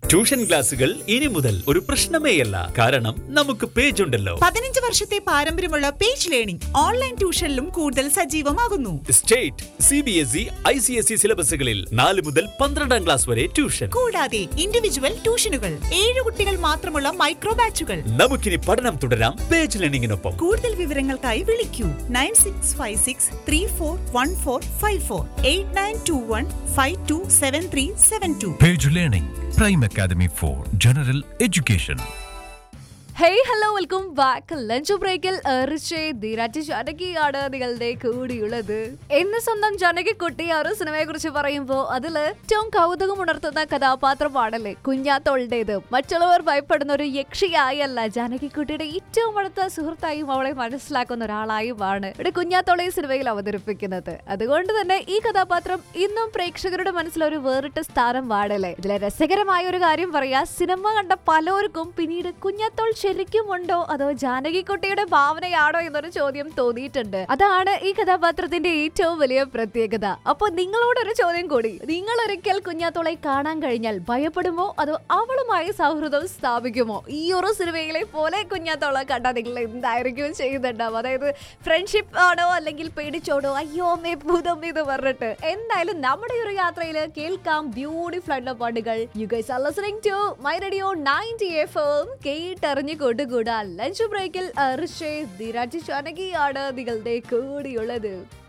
Tuition ക്ലാസുകൾ ഇനി മുതൽ ഒരു പ്രശ്നമേയല്ല കാരണം നമുക്ക് പേജ് ഉണ്ടല്ലോ പതിനഞ്ച് വർഷത്തെ പാരമ്പര്യമുള്ള പേജ് ലേണിംഗ് ഓൺലൈൻ ട്യൂഷനിലും കൂടുതൽ സജീവമാകുന്നു state C B S E I C S E സിലബസുകളിൽ നാല് മുതൽ പന്ത്രണ്ടാം ക്ലാസ് വരെ ട്യൂഷൻ കൂടാതെ ഇൻഡിവിജ്വൽ ട്യൂഷനുകൾ ഏഴ് കുട്ടികൾ മാത്രമുള്ള മൈക്രോ ബാച്ചുകൾ നമുക്കിനി പഠനം തുടരാം പേജ് ലേണിംഗിനൊപ്പം കൂടുതൽ വിവരങ്ങൾക്കായി വിളിക്കൂ nine six five six three four one four five four eight nine two one five two seven three seven two Page Learning, Prime Academy for General Education. Hey hello welcome back lunch ബ്രേക്കിൽ എറിച്ചേ ധീരാജ് ജാനകിയാണ് നിങ്ങളുടെ കൂടിയുള്ളത് എന്ന് സ്വന്തം ജാനകിക്കുട്ടി ആ ഒരു സിനിമയെ കുറിച്ച് പറയുമ്പോൾ അതിൽ ഏറ്റവും കൗതുകം ഉണർത്തുന്ന കഥാപാത്രമാണല്ലേ കുഞ്ഞാത്തോളുടേത് മറ്റുള്ളവർ ഭയപ്പെടുന്ന ഒരു യക്ഷിയായല്ല ജാനകിക്കുട്ടിയുടെ ഏറ്റവും അടുത്ത സുഹൃത്തായും അവളെ മനസ്സിലാക്കുന്ന ഒരാളായുമാണ് ഇവിടെ കുഞ്ഞാത്തോളെ ഈ സിനിമയിൽ അവതരിപ്പിക്കുന്നത് അതുകൊണ്ട് തന്നെ ഈ കഥാപാത്രം ഇന്നും പ്രേക്ഷകരുടെ മനസ്സിൽ ഒരു വേറിട്ട സ്ഥാനം വാടല്ലേ ഇതിലെ രസകരമായ ഒരു കാര്യം പറയാ സിനിമ കണ്ട പലർക്കും പിന്നീട് കുഞ്ഞത്തോൾ ശരിക്കും ഉണ്ടോ അതോ ജാനകിക്കുട്ടിയുടെ ഭാവനയാണോ എന്നൊരു ചോദ്യം തോന്നിയിട്ടുണ്ട് അതാണ് ഈ കഥാപാത്രത്തിന്റെ ഏറ്റവും വലിയ പ്രത്യേകത അപ്പൊ നിങ്ങളോടൊരു ചോദ്യം കൂടി നിങ്ങൾ ഒരിക്കൽ കുഞ്ഞാത്തോളെ കാണാൻ കഴിഞ്ഞാൽ ഭയപ്പെടുമോ അതോ അവളുമായി സൗഹൃദം സ്ഥാപിക്കുമോ ഈ ഒരു സിനിമയിലെ പോലെ കുഞ്ഞാത്തോളെ കണ്ടാൽ നിങ്ങൾ എന്തായിരിക്കും ചെയ്യുന്നുണ്ടാവും അതായത് ഫ്രണ്ട്ഷിപ്പ് ആണോ അല്ലെങ്കിൽ പേടിച്ചോടോ അയ്യോ അമ്മേ ഭൂതം എന്ന് പറഞ്ഞിട്ട് എന്തായാലും നമ്മുടെ ഈ ഒരു യാത്രയിൽ കേൾക്കാം ബ്യൂട്ടിഫുൾ ആയിട്ടുള്ള പാട്ടുകൾ you guys are listening to my radio 90 FM കേട്ടറിഞ്ഞ് കൊണ്ടുകൂടാ ലഞ്ച് ബ്രേക്കിൽ അർഷേ ധിരാജ് ജാനകിയാണ് നിങ്ങളുടെ കൂടിയുള്ളത്